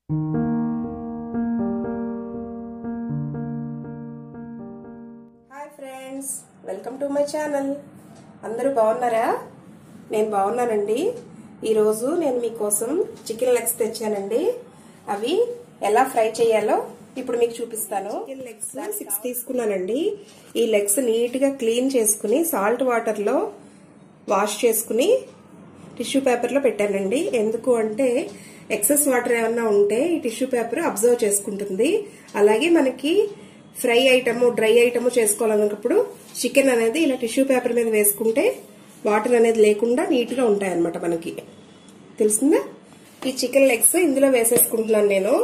hi friends welcome to my channel అందరూ బాగున్నారా నేను బాగున్నానండి ఈరోజు నేను మీకోసం చికెన్ లెగ్స్ తెచ్చానండి అవి ఎలా ఫ్రై చేయాలో ఇప్పుడు మీకు చూపిస్తాను చికెన్ లెగ్స్ సిక్స్ తీసుకున్నానండి ఈ లెగ్స్ నీట్గా క్లీన్ చేసుకుని సాల్ట్ వాటర్లో వాష్ చేసుకుని టిష్యూ పేపర్లో పెట్టానండి ఎందుకు అంటే ఎక్సెస్ వాటర్ ఏమన్నా ఉంటే ఈ టిష్యూ పేపర్ అబ్జర్వ్ చేసుకుంటుంది అలాగే మనకి ఫ్రై ఐటమ్ డ్రై ఐటమ్ చేసుకోవాలన్నప్పుడు చికెన్ అనేది ఇలా టిష్యూ పేపర్ మీద వేసుకుంటే వాటర్ అనేది లేకుండా నీట్ గా ఉంటాయన్నమాట మనకి తెలిసిందా ఈ చికెన్ లెగ్స్ ఇందులో వేసేసుకుంటున్నాను నేను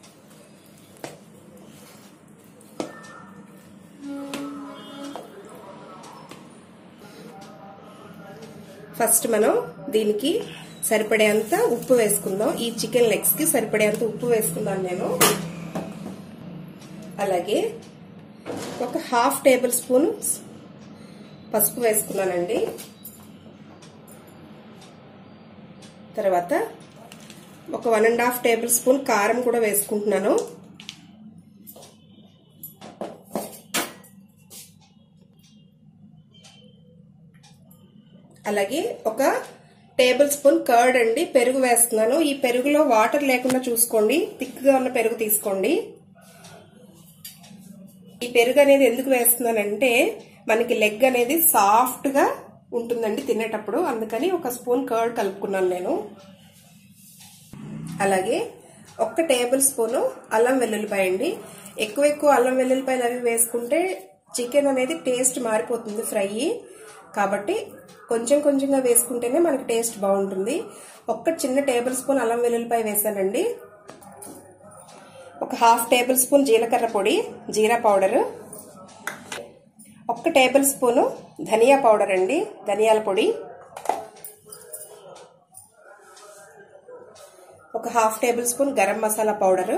ఫస్ట్ మనం దీనికి సరిపడేంత ఉప్పు వేసుకుందాం ఈ చికెన్ లెగ్స్ కి సరిపడేంత ఉప్పు వేసుకుందాం నేను అలాగే ఒక హాఫ్ టేబుల్ స్పూన్ పసుపు వేసుకున్నానండి తర్వాత ఒక one and half tablespoon కారం కూడా వేసుకుంటున్నాను అలాగే ఒక టేబుల్ స్పూన్ కర్డ్ అండి పెరుగు వేస్తున్నాను ఈ పెరుగులో వాటర్ లేకుండా చూసుకోండి థిక్గా ఉన్న పెరుగు తీసుకోండి ఈ పెరుగు అనేది ఎందుకు వేస్తున్నానంటే మనకి లెగ్ అనేది సాఫ్ట్ గా ఉంటుందండి తినేటప్పుడు అందుకని ఒక స్పూన్ కర్డ్ కలుపుకున్నాను నేను అలాగే ఒక్క టేబుల్ స్పూన్ అల్లం వెల్లుల్లిపాయ అండి ఎక్కువ ఎక్కువ అల్లం వెల్లుల్లిపాయలు అవి వేసుకుంటే చికెన్ అనేది టేస్ట్ మారిపోతుంది ఫ్రై కాబట్టి కొంచెం కొంచెంగా వేసుకుంటేనే మనకి టేస్ట్ బాగుంటుంది ఒక్క చిన్న టేబుల్ స్పూన్ అల్లం వెల్లుల్లిపాయ వేసానండి ఒక హాఫ్ టేబుల్ స్పూన్ జీలకర్ర పొడి జీరా పౌడర్ ఒక్క టేబుల్ స్పూను ధనియా పౌడర్ అండి ధనియాల పొడి ఒక half tablespoon garam masala powder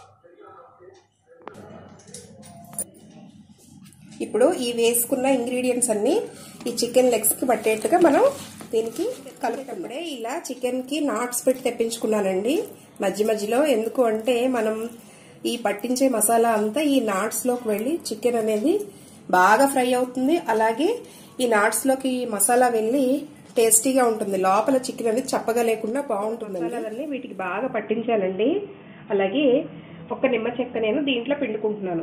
ఇప్పుడు ఈ వేసుకున్న ఇంగ్రీడియంట్స్ అన్ని ఈ చికెన్ లెగ్స్ కి పట్టేట్టుగా మనం దీనికి కలిపేటప్పుడే ఇలా చికెన్ కి నాట్స్ పెట్టి తెప్పించుకున్నానండి మధ్య మధ్యలో ఎందుకు అంటే మనం ఈ పట్టించే మసాలా అంతా ఈ నాట్స్ లోకి వెళ్ళి చికెన్ అనేది బాగా ఫ్రై అవుతుంది అలాగే ఈ నాట్స్ లోకి మసాలా వెళ్ళి టేస్టీగా ఉంటుంది లోపల చికెన్ అనేది చప్పగా లేకుండా బాగుంటుంది మసాలాలన్నీ వీటికి బాగా పట్టించాలండి అలాగే ఒక నిమ్మ చెక్క నేను దీంట్లో పిండుకుంటున్నాను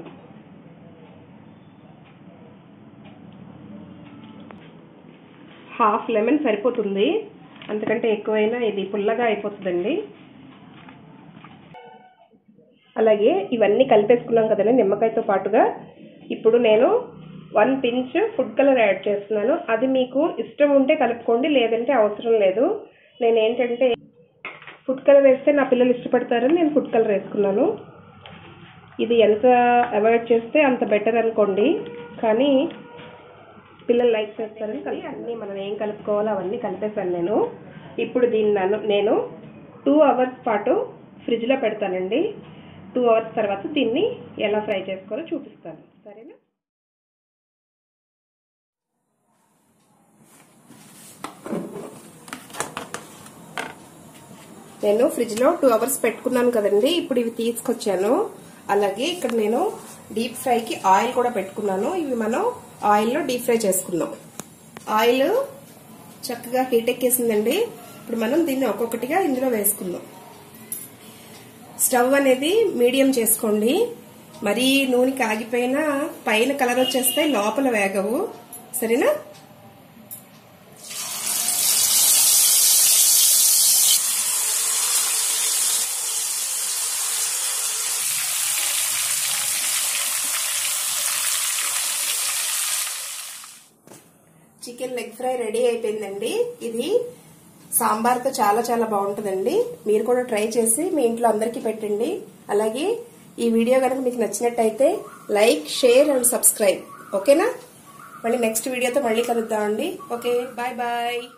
హాఫ్ లెమన్ సరిపోతుంది అంతకంటే ఎక్కువైనా ఇది పుల్లగా అయిపోతుందండి అలాగే ఇవన్నీ కలిపేసుకున్నాం కదండి నిమ్మకాయతో పాటుగా ఇప్పుడు నేను one pinch food colour add చేస్తున్నాను అది మీకు ఇష్టం ఉంటే కలుపుకోండి లేదంటే అవసరం లేదు నేను ఏంటంటే ఫుడ్ కలర్ వేస్తే నా పిల్లలు ఇష్టపడతారని నేను ఫుడ్ కలర్ వేసుకున్నాను ఇది ఎంత అవాయిడ్ చేస్తే అంత బెటర్ అనుకోండి కానీ పిల్లలు లైక్ చేస్తారని కలిపి అన్నీ మనం ఏం కలుపుకోవాలో అవన్నీ కలిపేశాను నేను ఇప్పుడు దీన్ని నేను టూ అవర్స్ పాటు ఫ్రిడ్జ్లో పెడతానండి టూ అవర్స్ తర్వాత దీన్ని ఎలా ఫ్రై చేసుకోవాలో చూపిస్తాను సరేనా నేను ఫ్రిడ్జ్లో టూ అవర్స్ పెట్టుకున్నాను కదండి ఇప్పుడు ఇవి తీసుకొచ్చాను అలాగే ఇక్కడ నేను డీప్ ఫ్రైకి ఆయిల్ కూడా పెట్టుకున్నాను ఇవి మనం ఆయిల్లో డీప్ ఫ్రై చేసుకుందాం ఆయిల్ చక్కగా హీట్ ఎక్కేసిందండి ఇప్పుడు మనం దీన్ని ఒక్కొక్కటిగా ఇందులో వేసుకుందాం స్టవ్ అనేది మీడియం చేసుకోండి మరీ నూనె కాగిపోయినా పైన కలర్ వచ్చేస్తాయి లోపల వేగవు సరేనా చికెన్ లెగ్ ఫ్రై రెడీ అయిపోయిందండి ఇది సాంబార్తో చాలా చాలా బాగుంటుందండి మీరు కూడా ట్రై చేసి మీ ఇంట్లో అందరికీ పెట్టండి అలాగే ఈ వీడియో కనుక మీకు నచ్చినట్టయితే లైక్ షేర్ అండ్ సబ్స్క్రైబ్ ఓకేనా మళ్ళీ నెక్స్ట్ వీడియోతో మళ్ళీ కలుద్దామండి ఓకే బాయ్ బాయ్